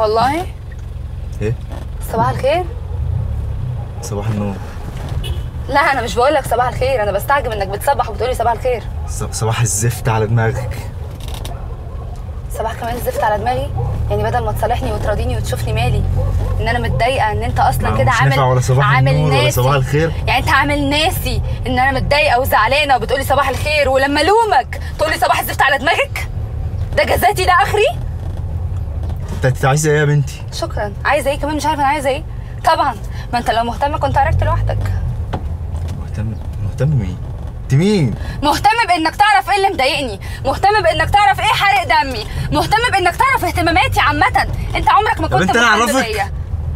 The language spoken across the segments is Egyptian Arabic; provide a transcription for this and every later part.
والله ايه صباح الخير صباح النور لا انا مش بقول لك صباح الخير انا بستعجب انك بتصبح وبتقولي صباح الخير ص- صباح الزفت على دماغك صباح كمان الزفت على دماغي يعني بدل ما تصالحني وتراضيني وتشوفني مالي ان انا متضايقه ان انت اصلا ما هو كده مش عامل نافع ولا صباح عامل النور ولا ناسي صباح الخير. يعني انت عامل ناسي ان انا متضايقه وزعلانه وبتقولي صباح الخير ولما الومك تقولي صباح الزفت على دماغك ده جزاتي ده اخري انت انت عايزه ايه يا بنتي شكرا عايزه ايه كمان مش عارفه انا عايزه ايه طبعا ما انت لو مهتمه كنت عرفت لوحدك مهتم مهتم مين انت مين مهتم بانك تعرف ايه اللي مضايقني مهتم بانك تعرف ايه حرق دمي مهتم بانك تعرف اهتماماتي عامه انت عمرك ما طب كنت انت انا مهتم اعرفك؟ بيا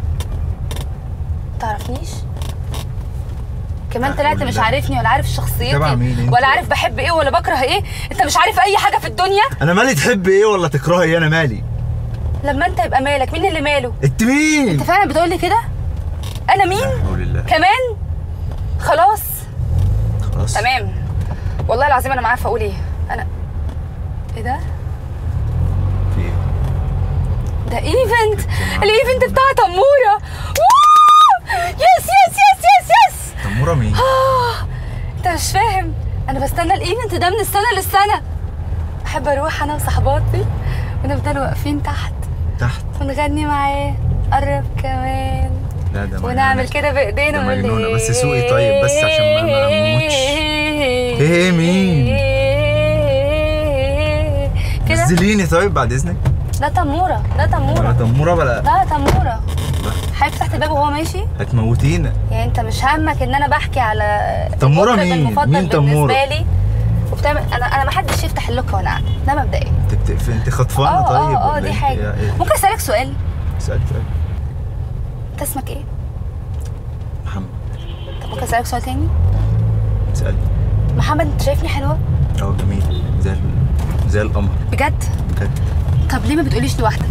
تعرفنيش كمان لا طلعت حول مش الله. عارفني ولا عارف شخصيتي تبع مين انت؟ ولا عارف بحب ايه ولا بكره ايه انت مش عارف اي حاجه في الدنيا انا مالي تحب ايه ولا تكرهي ايه انا مالي لما انت يبقى مالك مين اللي ماله انت مين انت فعلا بتقولي كده انا مين لا حول الله كمان خلاص خلاص تمام والله العظيم انا ما عارفه اقول ايه انا ايه ده في ايه ده ايفنت الايفنت بتاع تموره واو! يس يس يس يس يس تموره مين آه، انت مش فاهم انا بستنى الايفنت ده من السنه للسنه بحب اروح انا وصحباتي ونفضل واقفين تحت تحت ونغني معاه قرب كمان لا ده ونعمل كده بايدينا ده ونقول مجنونة. بس سوقي طيب، بس عشان ما- ما اموتش. ايه مين؟ كده نزليني طيب بعد اذنك ده تموره ده ولا تموره تموره بلا ده تموره حضرتك فتحت الباب وهو ماشي هتموتينا يعني انت مش همك ان انا بحكي على تمورة المطرب مين؟ المفضل مين تمورة؟ بالنسبه لي وبتعمل انا انا ما حدش يفتح اللوكه وانا قاعده ده مبدئيا انت بتقفل انت خطفانه اه طيب اه اه ولا دي انت حاجه ايه؟ ايه؟ ممكن اسالك سؤال اسالك سؤال انت اسمك ايه محمد طب ممكن اسالك سؤال تاني اسالني محمد انت شايفني حلوه اه جميل زي ال- زي القمر بجد بجد طب ليه ما بتقوليش لوحدك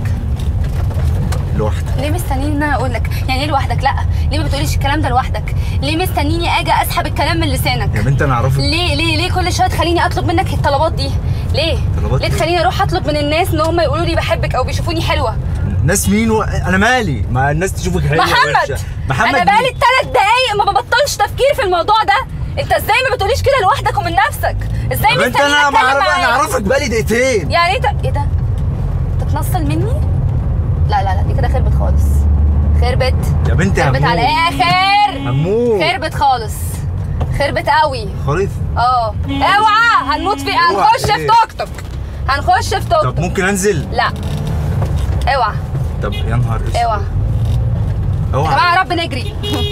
لوحدك ليه مستنيني ان انا اقول لك يعني ايه لوحدك لا ليه ما بتقوليش الكلام ده لوحدك ليه مستنيني اجي اسحب الكلام من لسانك يا بنت انا اعرفك ليه ليه ليه كل شويه تخليني اطلب منك الطلبات دي ليه طلبات ليه ايه؟ تخليني اروح اطلب من الناس ان هم يقولوا لي بحبك او بيشوفوني حلوه ناس مين و... انا مالي ما الناس تشوفك حلوه محمد وحشة. محمد انا بقالي مين؟ ثلاث دقايق ما ببطلش تفكير في الموضوع ده انت ازاي ما بتقوليش كده لوحدك ومن نفسك ازاي يا بنت مستنيني انا ما اتكلم اعرف انا معاك اعرفك بقالي دقيقتين يعني انت ايه ده تتنصل مني لا لا لا دي كده خربت خالص خربت يا بنت خربت على الاخر هموت خربت خالص خربت قوي خريف اه اوعى هنموت في اوعى هنخش في ايه؟ توك توك هنخش في توك طب توك ممكن انزل لا اوعى طب يا نهار اسود اوعى يا جماعه اوعى يا رب نجري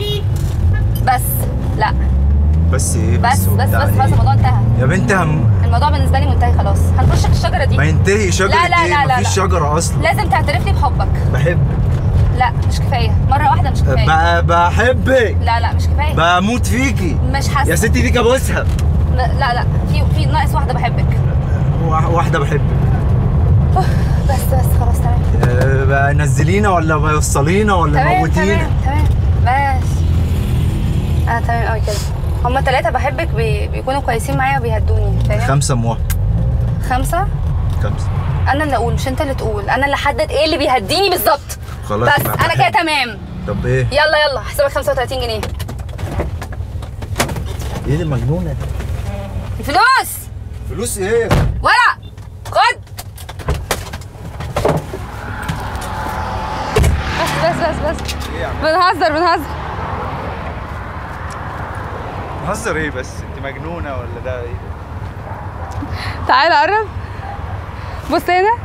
بس لا بس ايه بس بس وبتاع بس ايه؟ خلاص الموضوع انتهى يا بنت هم الموضوع بالنسبه لي منتهي خلاص هنخش في الشجره دي ما ينتهي شجرة لا، لا، ايه لا، لا، مفيش لا. شجرة اصلا لازم تعترف لي بحبك بحب لا مش كفايه مره واحده مش كفايه ب- بحبك لا لا مش كفايه بموت فيكي مش يا حاسه ستي ديك ابوسها لا لا لا في في ناقص واحده بحبك وا- واحدة بحبك بس بس خلاص تمام أه، بقى نزلينا ولا بيوصلينا ولا تمام موتينا تمام تمام ماشي انا تمام قوي كده هما ثلاثة بحبك بي... بيكونوا كويسين معايا وبيهدوني فاهم؟ خمسة موافق خمسة خمسة أنا اللي أقول مش أنت اللي تقول أنا اللي أحدد إيه اللي بيهديني بالظبط خلاص بس يبقى أنا كده بحب. تمام طب ايه؟ يلا يلا حسابك 35 جنيه ايه اللي مجنونة دي؟ الفلوس فلوس ايه؟ ورق خد بس بس بس بس ايه يا عم؟ بنهزر بنهزر بتهزر ايه بس؟ انت مجنونة ولا ده ايه؟ تعالى قرب بص هنا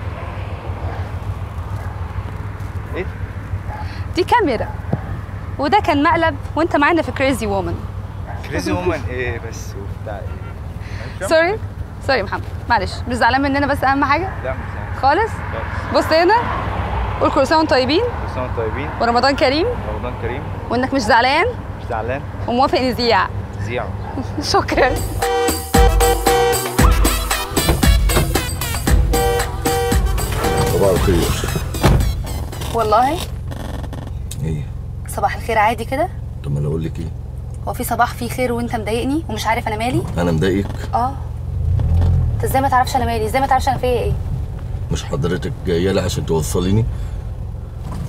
ايه؟ دي كاميرا وده كان مقلب وانت معانا في كريزي وومن كريزي وومن ايه بس وبتاع ايه؟ سوري سوري يا محمد معلش مش زعلان مننا بس اهم حاجه لا مش زعلان خالص خالص. بص هنا قول كل سنه وانتم طيبين كل سنة وانتم طيبين ورمضان كريم رمضان كريم وانك مش زعلان مش زعلان وموافق نذيع زيعوا شكرا صباح الخير والله ايه صباح الخير عادي كده طب ما انا اقول لك ايه هو في صباح فيه خير وانت مضايقني ومش عارف انا مالي انا مضايقك اه انت ازاي ما تعرفش انا مالي ازاي ما تعرفش انا فيا ايه مش حضرتك جايه لي عشان توصليني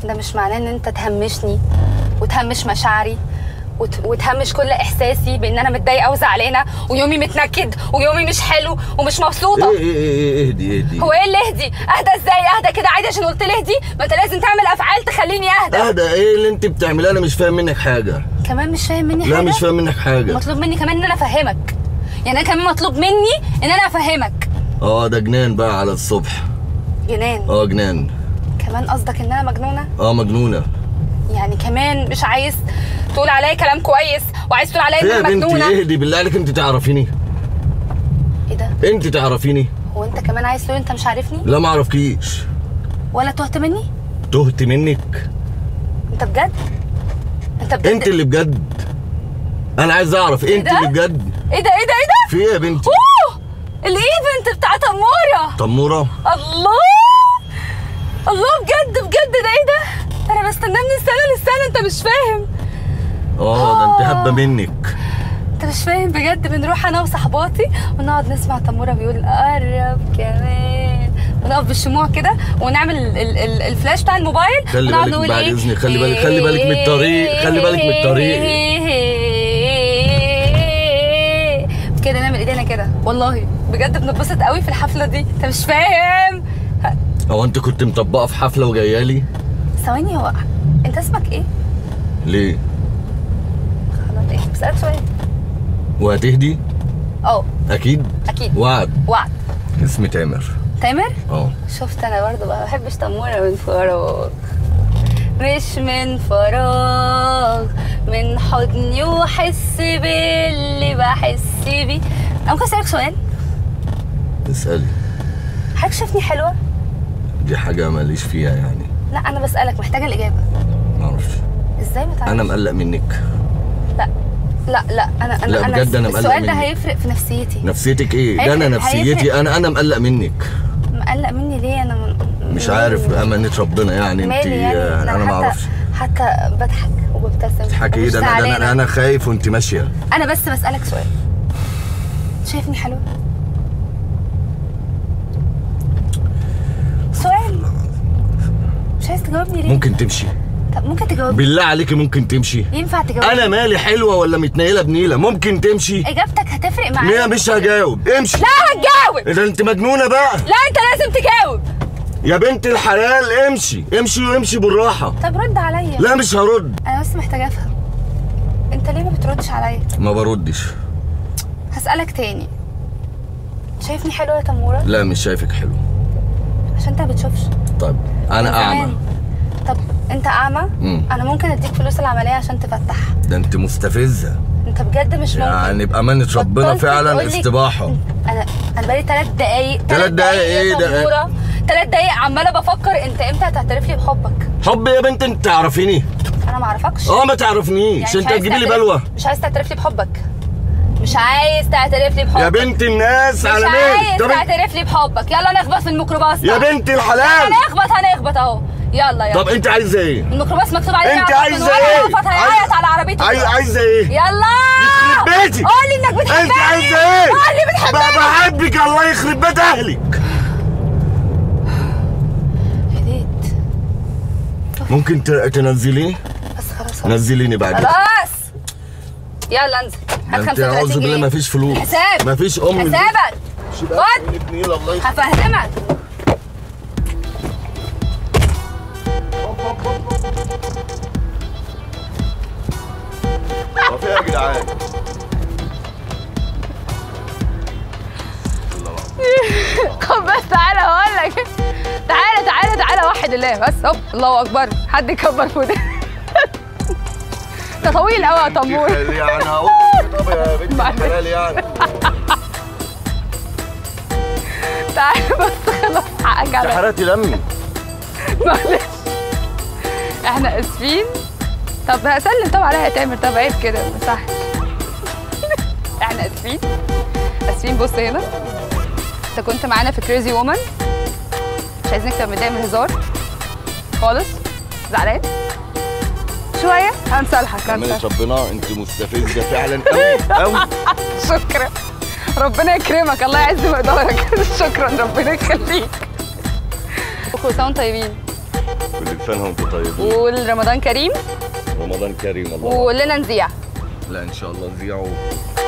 ده مش معناه ان انت تهمشني وتهمش مشاعري وت... وتهمش كل احساسي بان انا متضايقه وزعلانه ويومي متنكد ويومي مش حلو ومش مبسوطه ايه ايه ايه ايه اهدي اهدي هو ايه اللي اهدي اهدى ازاي اهدى كده عادي عشان قلت لي اهدي ما انت لازم تعمل افعال تخليني اهدى اهدى ايه اللي انت بتعمليه انا مش فاهم منك حاجه كمان مش فاهم مني لا حاجه مش فاهم منك حاجه مطلوب مني كمان ان انا افهمك يعني انا كمان مطلوب مني ان انا افهمك اه ده جنان بقى على الصبح جنان اه جنان كمان قصدك ان انا مجنونه اه مجنونه يعني كمان مش عايز تقول عليا كلام كويس وعايز تقول عليا في ان يا انا بنتي مجنونه اهدي بالله عليك انت تعرفيني ايه ده انت تعرفيني هو انت كمان عايز تقول انت مش عارفني لا ما اعرفكيش ولا تهت مني تهت منك انت بجد انت بجد انت اللي بجد انا عايز اعرف انت ده؟ اللي بجد ايه ده ايه ده ايه ده في ايه يا بنتي اوه الايفنت بتاع تموره تموره الله الله بجد بجد ده ايه ده ده انا بستناه من السنه للسنه انت مش فاهم اه ده انت هبه منك انت مش فاهم بجد بنروح انا وصحباتي ونقعد نسمع تموره بيقول قرب كمان ونقف بالشموع كده ونعمل ال ال ال الفلاش بتاع الموبايل خلي ونقعد بالك نقول بعد ايه إذنك، خلي بالك- خلي بالك من الطريق، خلي بالك من الطريق. كده نعمل ايدينا كده والله بجد بنتبسط قوي في الحفله دي انت مش فاهم هو انت كنت مطبقه في حفله وجايه لي ثواني هو انت اسمك ايه؟ ليه خلاص ايه بسألك سؤال وهتهدي اه اكيد اكيد وعد وعد اسمي تامر تامر اه شفت انا برضه ما بحبش تموره من فراغ مش من فراغ من حضني واحس باللي بحس بيه انا ممكن اسالك سؤال اسالي حضرتك شايفني حلوه دي حاجه ماليش فيها يعني لا انا بسالك محتاجه الاجابه ما اعرفش ازاي ما تعرفش انا مقلق منك لا لا لا انا انا لا، انا بجد أنا مقلق السؤال ده منك. هيفرق في نفسيتي نفسيتك ايه هيفرق- ده انا هيفرق. نفسيتي انا انا مقلق منك مقلق مني ليه انا من... مش عارف بامانه ربنا يعني انت مالي يعني آه، ده انا ما حتى- اعرفش حتى بضحك وببتسم تضحكي ايه ومش ده انا ده زعلانة. انا انا خايف وانت ماشيه انا بس بسالك سؤال شايفني حلوه سؤال مش عايز تجاوبني ليه ممكن تمشي طب ممكن تجاوبني بالله عليكي ممكن تمشي ينفع تجاوبني انا مالي حلوه ولا متنيله بنيله ممكن تمشي اجابتك هتفرق ليه معايا مش هجاوب امشي لا هتجاوب اذا انت مجنونه بقى لا انت لازم تجاوب يا بنت الحلال امشي امشي وامشي بالراحه طب رد عليا لا مش هرد انا بس محتاجه افهم انت ليه ما بتردش عليا ما بردش هسالك تاني شايفني حلوه يا تموره لا مش شايفك حلو عشان انت ما بتشوفش طيب من انا اعمى زمان. طب انت اعمى مم. انا ممكن اديك فلوس العمليه عشان تفتح ده انت مستفزه انت بجد مش ممكن يعني بامانه ربنا بطلت فعلا تقولي- استباحه انا انا بقالي ثلاث دقايق تلات دقايق ايه ده؟ ثلاث دقايق عماله بفكر انت امتى هتعترف لي بحبك حب يا بنت انت تعرفيني انا ما اعرفكش اه ما تعرفنيش مش انت عايز تجيبي لي تعترف- بلوه مش عايز تعترف لي بحبك مش عايز تعترف لي بحبك يا بنت الناس مش على مين عايز طب انت- تعترف لي بحبك يلا نخبط في الميكروباص يا بقى. بنت الحلال هنخبط هنخبط اهو يلا يلا طب انت عايزه ايه الميكروباص مكتوب عليه انت يعرف عايزه من ورا ايه يقف هيعيط على عربيته عايز كده. عايزه ايه يلا يخرب بيتك قول لي انك بتحبني انت عايزه ايه قول لي بتحبني ب- بحبك الله يخرب بيت اهلك هديت ممكن ت- تنزليني بس خلاص خلاص نزليني بعد خلاص يلا انزل ده هات انت 35 اعوذ بالله جنيه مفيش فلوس حساب مفيش ام حسابك خد الله يخرب هفهمك هو في ايه يا جدعان خد بس تعالى هقول لك تعالى تعالى تعالى وحد الله بس هوب الله اكبر حد يكبر في ودانك. انت طويل قوي يا تمور يعني هقول طب يا بنت معلش. الحلال يعني تعالى بس خلاص حقك عليا حرقتي دمي معلش احنا اسفين طب هسلم طب عليها يا تامر طب عيب كده ما يصحش احنا اسفين اسفين بص هنا انت كنت معانا في كريزي وومن مش عايزينك تبقى متضايق من الهزار خالص زعلان شويه هنصالحك عملت هنصالحك ربنا انت مستفزه فعلا قوي قوي شكرا ربنا يكرمك الله يعز مقدارك شكرا ربنا يخليك كل سنه وانتم طيبين كل سنه وانتم طيبين وقول رمضان كريم رمضان كريم الله وقول لنا نذيع لا ان شاء الله نذيعه